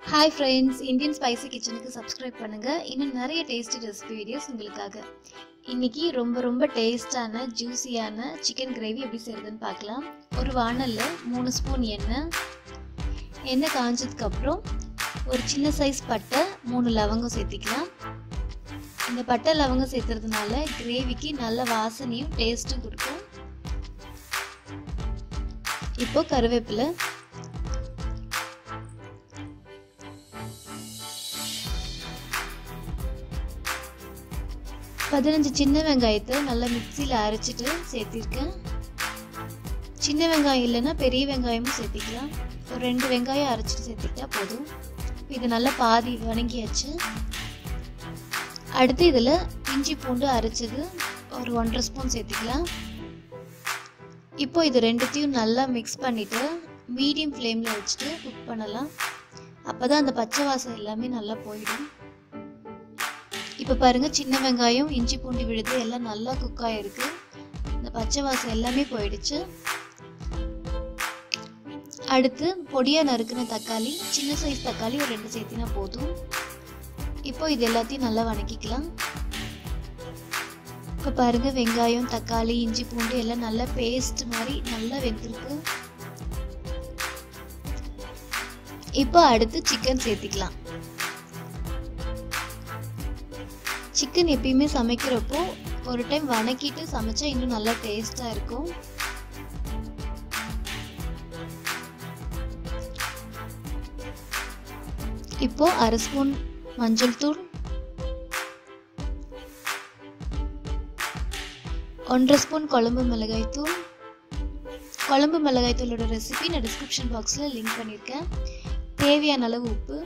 hi friends Indian spicy கிச்சனுக்கு subscribe பண்ணுங்க இன்னும் நிறைய டேஸ்டி ரெசிபி வீடியோஸ் உங்களுக்காக இன்னைக்கு ரொம்ப ரொம்ப டேஸ்டான ஜூஸியான சிக்கன் கிரேவி எப்படி செய்யறதுன்னு பார்க்கலாம் ஒரு வானல்ல மூணு ஸ்பூன் எண்ணெய் எண்ணெய் காஞ்சதுக்கு அப்புறம் ஒரு சின்ன சைஸ் பட்டை மூணு லவங்கம் சேர்த்திக்கலாம் இந்த பட்டை லவங்கம் சேர்த்துறதுனால கிரேவிக்கு நல்ல வாசனையும் டேஸ்ட்டும் கொடுக்கும் இப்போ கருவேப்பிலை பதினஞ்சு சின்ன வெங்காயத்தை நல்லா மிக்சியில் அரைச்சிட்டு சேர்த்திருக்கேன் சின்ன வெங்காயம் இல்லைன்னா பெரிய வெங்காயமும் சேர்த்திக்கலாம் ஒரு ரெண்டு வெங்காயம் அரைச்சிட்டு சேர்த்திக்கிட்டா போதும் இது நல்லா பாதி வணங்கியாச்சு அடுத்து இதில் இஞ்சி பூண்டு அரைச்சது ஒரு ஒன்றரை ஸ்பூன் சேர்த்திக்கலாம் இப்போ இது ரெண்டுத்தையும் நல்லா மிக்ஸ் பண்ணிவிட்டு மீடியம் ஃப்ளேமில் வச்சுட்டு குக் பண்ணலாம் அப்போ தான் அந்த பச்சை வாசம் எல்லாமே நல்லா போயிடும் இப்போ பாருங்க சின்ன வெங்காயம் இஞ்சி பூண்டு விழுது எல்லாம் நல்லா குக் ஆயிருக்கு இந்த பச்சை வாசம் எல்லாமே போயிடுச்சு அடுத்து பொடியா நறுக்குன தக்காளி சின்ன சைஸ் தக்காளி ஒரு ரெண்டு சேர்த்தினா போதும் இப்போ இது எல்லாத்தையும் நல்லா வணக்கிக்கலாம் இப்போ பாருங்க வெங்காயம் தக்காளி இஞ்சி பூண்டு எல்லாம் நல்லா பேஸ்ட் மாதிரி நல்லா வெந்திருக்கு இப்போ அடுத்து சிக்கன் சேர்த்திக்கலாம் சிக்கன் எப்பயுமே சமைக்கிறப்போ ஒரு டைம் வணக்கிட்டு சமைச்சா இன்னும் நல்லா டேஸ்டாக இருக்கும் இப்போ அரை ஸ்பூன் மஞ்சள் தூள் ஒன்றரை ஸ்பூன் குழம்பு மிளகாய் தூள் குழம்பு மிளகாய் தூளோட ரெசிபி நான் டிஸ்கிரிப்ஷன் பாக்ஸில் லிங்க் பண்ணியிருக்கேன் தேவையான அளவு உப்பு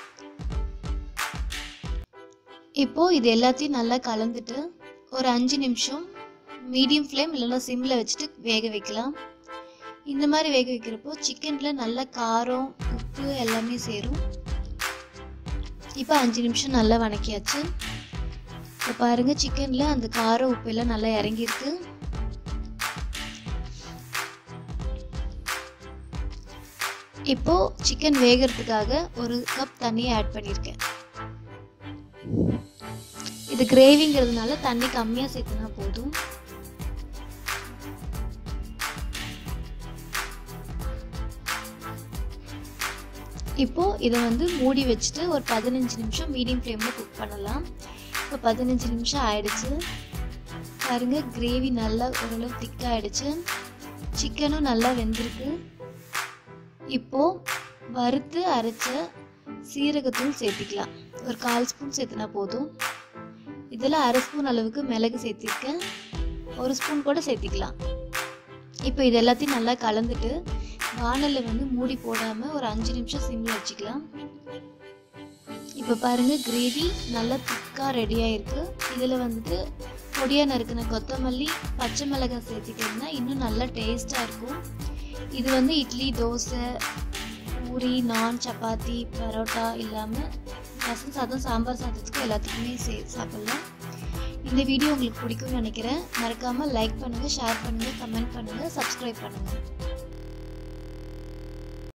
இப்போ இது எல்லாத்தையும் நல்லா கலந்துட்டு ஒரு அஞ்சு நிமிஷம் மீடியம் ஃப்ளேம் இல்லைன்னா சிம்மில் வச்சுட்டு வேக வைக்கலாம் இந்த மாதிரி வேக வைக்கிறப்போ சிக்கனில் நல்ல காரம் உப்பு எல்லாமே சேரும் இப்போ அஞ்சு நிமிஷம் நல்லா வணக்கியாச்சு இப்போ பாருங்க சிக்கனில் அந்த காரம் உப்பு எல்லாம் நல்லா இறங்கியிருக்கு இப்போ சிக்கன் வேகிறதுக்காக ஒரு கப் தண்ணியை ஆட் பண்ணியிருக்கேன் இது கிரேவிங்கிறதுனால தண்ணி கம்மியாக சேர்த்துனா போதும் இப்போ இதை வந்து மூடி வச்சுட்டு ஒரு பதினஞ்சு நிமிஷம் மீடியம் ஃப்ளேமில் குக் பண்ணலாம் இப்போ பதினஞ்சு நிமிஷம் ஆயிடுச்சு பாருங்க கிரேவி நல்லா ஓரளவு திக்காயிடுச்சு சிக்கனும் நல்லா வெந்திருக்கு இப்போ வறுத்து அரைச்ச சீரகத்தூள் சேர்த்திக்கலாம் ஒரு கால் ஸ்பூன் சேர்த்துனா போதும் இதில் அரை ஸ்பூன் அளவுக்கு மிளகு சேர்த்திருக்கேன் ஒரு ஸ்பூன் கூட சேர்த்திக்கலாம் இப்போ இது எல்லாத்தையும் நல்லா கலந்துட்டு வானலில் வந்து மூடி போடாமல் ஒரு அஞ்சு நிமிஷம் சிம்மில் வச்சுக்கலாம் இப்போ பாருங்கள் கிரேவி நல்லா திக்காக ரெடியாக இருக்குது இதில் வந்துட்டு பொடியாக நறுக்கின கொத்தமல்லி பச்சை மிளகாய் சேர்த்திக்கிட்டிங்கன்னா இன்னும் நல்லா டேஸ்ட்டாக இருக்கும் இது வந்து இட்லி தோசை பூரி நான் சப்பாத்தி பரோட்டா இல்லாமல் ரசம் சாதம் சாம்பார் சாதத்துக்கு எல்லாத்துக்குமே சே சாப்பிட்லாம் இந்த வீடியோ உங்களுக்கு பிடிக்கும்னு நினைக்கிறேன் மறக்காமல் லைக் பண்ணுங்கள் ஷேர் பண்ணுங்கள் கமெண்ட் பண்ணுங்கள் சப்ஸ்கிரைப் பண்ணுங்கள்